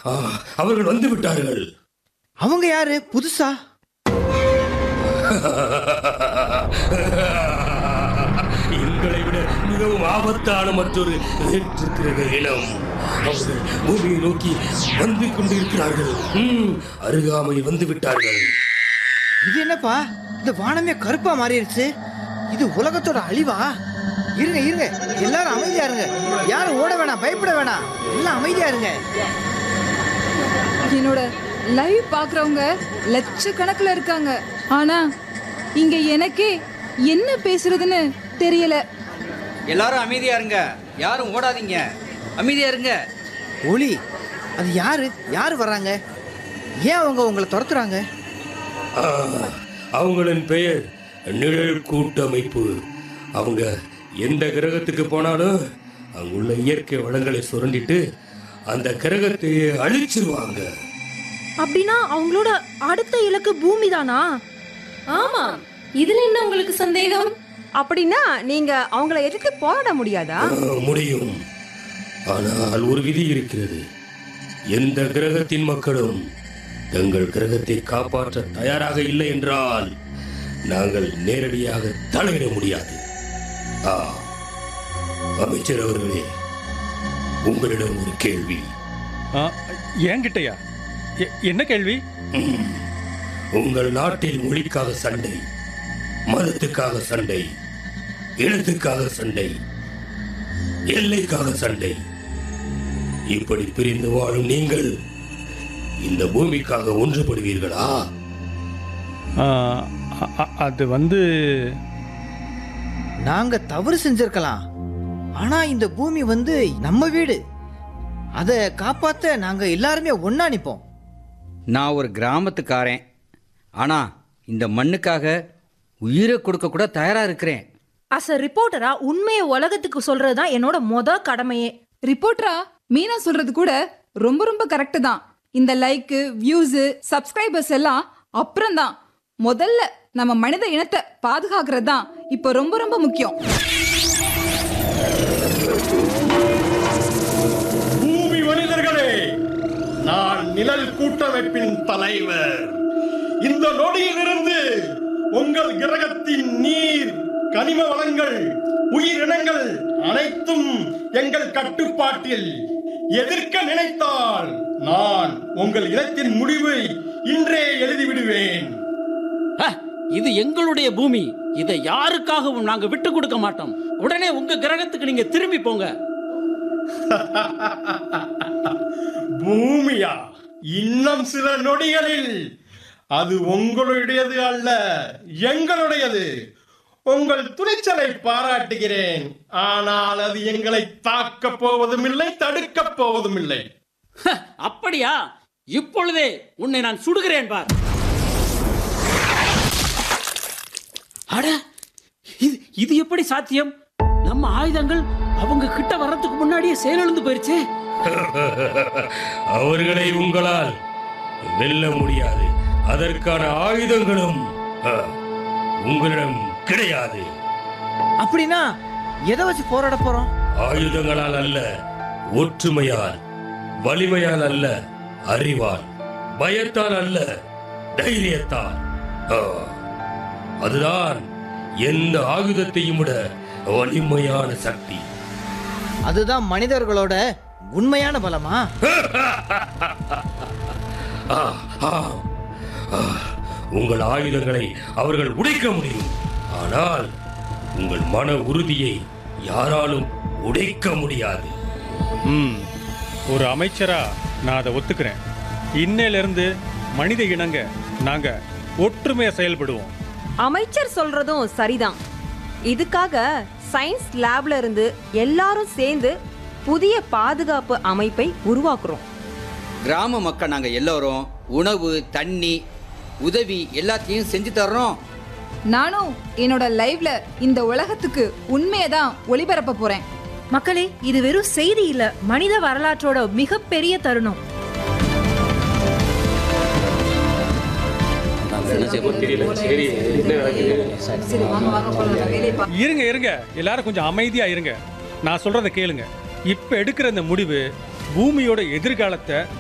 ஆ, அவர்கள் வந்து விட்டார்கள் அவங்க யாரு புதுசா எங்களை விட மிகவும் ஆபத்தான மற்றொரு வேற்றுக்கிரக இனம் அவர்கள் பூமியை நோக்கி வந்து கொண்டிருக்கிறார்கள் ம், அருகாமையில் வந்து விட்டார்கள் இது என்னப்பா இந்த வானமே கருப்பா மாறிடுச்சு இது உலகத்தோட அழிவா இருங்க இருங்க எல்லாரும் அமைதியா இருங்க யாரும் ஓட வேணாம் பயப்பட வேணாம் எல்லாம் அமைதியா இருங்க என்னோட லைவ் பார்க்குறவங்க லட்சக்கணக்கில் இருக்காங்க ஆனா இங்க எனக்கே என்ன பேசுறதுன்னு தெரியல எல்லாரும் அமைதியா இருங்க யாரும் ஓடாதீங்க அமைதியா இருங்க ஒளி அது யாரு யாரு வர்றாங்க ஏன் அவங்க உங்களை துரத்துறாங்க ஆ, அவங்களின் பெயர் நிழல் கூட்டமைப்பு அவங்க எந்த கிரகத்துக்கு போனாலும் அங்குள்ள இயற்கை வளங்களை சுரண்டிட்டு அந்த கிரகத்தையே அழிச்சிருவாங்க அப்படின்னா அவங்களோட அடுத்த இலக்கு பூமி தானா ஆமா இதுல என்ன உங்களுக்கு சந்தேகம் அப்படின்னா நீங்க அவங்கள எதிர்த்து போராட முடியாதா ஆ, முடியும் ஆனால் ஒரு விதி இருக்கிறது எந்த கிரகத்தின் மக்களும் தங்கள் கிரகத்தை காப்பாற்ற தயாராக இல்லை என்றால் நாங்கள் நேரடியாக தலையிட முடியாது ஆ அமைச்சர் அவர்களே உங்களிடம் ஒரு கேள்வி ஆ, என்கிட்டயா எ- என்ன கேள்வி ம். உங்கள் நாட்டில் மொழிக்காக சண்டை மதத்துக்காக சண்டை இனத்துக்காக சண்டை எல்லைக்காக சண்டை இப்படி பிரிந்து வாழும் நீங்கள் இந்த பூமிக்காக ஒன்றுபடுவீர்களா ஆ, அ- அ- அது வந்து நாங்க தவறு செஞ்சிருக்கலாம் ஆனா இந்த பூமி வந்து நம்ம வீடு அதை காப்பாத்த நாங்க எல்லாருமே ஒண்ணா நிப்போம் நான் ஒரு கிராமத்துக்காரன் ஆனா இந்த மண்ணுக்காக உயிரை கொடுக்க கூட தயாரா இருக்கிறேன் அஸ் அ ரிப்போர்ட்டரா உண்மையை உலகத்துக்கு சொல்றது தான் என்னோட மொத கடமையே ரிப்போர்ட்டரா மீனா சொல்றது கூட ரொம்ப ரொம்ப கரெக்டு தான் இந்த லைக்கு வியூஸு சப்ஸ்கிரைபர்ஸ் எல்லாம் அப்புறம் தான் முதல்ல நம்ம மனித இனத்தை பாதுகாக்கிறது தான் இப்போ ரொம்ப ரொம்ப முக்கியம் பூமி மனிதர்களே நான் நிழல் கூட்டமைப்பின் தலைவர் இந்த நொடியிலிருந்து உங்கள் கிரகத்தின் நீர் கனிம வளங்கள் உயிரினங்கள் அனைத்தும் எங்கள் கட்டுப்பாட்டில் எதிர்க்க நினைத்தால் நான் உங்கள் இனத்தின் முடிவை இன்றே எழுதிவிடுவேன் ஹ, இது எங்களுடைய பூமி இதை யாருக்காகவும் நாங்க விட்டு கொடுக்க மாட்டோம் உடனே உங்க கிரகத்துக்கு நீங்க திரும்பி போங்க பூமியா இன்னும் சில நொடிகளில் அது உங்களுடையது அல்ல எங்களுடையது உங்கள் துணிச்சலை பாராட்டுகிறேன் ஆனால் அது எங்களை தாக்கப் போவதும் இல்லை தடுக்கப் போவதும் இல்லை ஹ, அப்படியா இப்பொழுதே உன்னை நான் சுடுகிறேன் பார் அட இது இது எப்படி சாத்தியம் நம்ம ஆயுதங்கள் அவங்க கிட்ட வர்றதுக்கு முன்னாடியே செயலிழந்து போயிருச்சே அவர்களை உங்களால் வெல்ல முடியாது அதற்கான ஆயுதங்களும் ஆ, உங்களிடம் கிடையாது அப்படின்னா எதை வச்சு போராட போறோம் ஆயுதங்களால் அல்ல ஒற்றுமையால் வலிமையால் அல்ல அறிவால் பயத்தால் அல்ல தைரியத்தால் ஆ, அதுதான் எந்த ஆயுதத்தையும் விட வலிமையான சக்தி அதுதான் மனிதர்களோட உண்மையான பலமா ஆ, ஆ, ஆ, உங்கள் ஆயுதங்களை அவர்கள் உடைக்க முடியும் ஆனால் உங்கள் மன உறுதியை யாராலும் உடைக்க முடியாது ம் ஒரு அமைச்சரா நான் அதை ஒத்துக்கிறேன் இன்னையிலிருந்து மனித இனங்க நாங்க ஒற்றுமையா செயல்படுவோம் அமைச்சர் சொல்றதும் சரிதான் இதுக்காக சயின்ஸ் லேப்ல இருந்து எல்லாரும் சேர்ந்து புதிய பாதுகாப்பு அமைப்பை உருவாக்குறோம் கிராம மக்கள் நாங்க எல்லோரும் உணவு தண்ணி உதவி எல்லாத்தையும் செஞ்சு தர்றோம் நானும் என்னோட லைவ்ல இந்த உலகத்துக்கு உண்மையை தான் ஒளிபரப்ப போறேன் மக்களே இது வெறும் செய்தி இல்ல மனித வரலாற்றோட மிகப்பெரிய தருணம் இருங்க இருங்க எல்லாரும் கொஞ்சம் அமைதியா இருங்க நான் சொல்றதை கேளுங்க இப்ப எடுக்கிற இந்த முடிவு பூமியோட எதிர்காலத்தை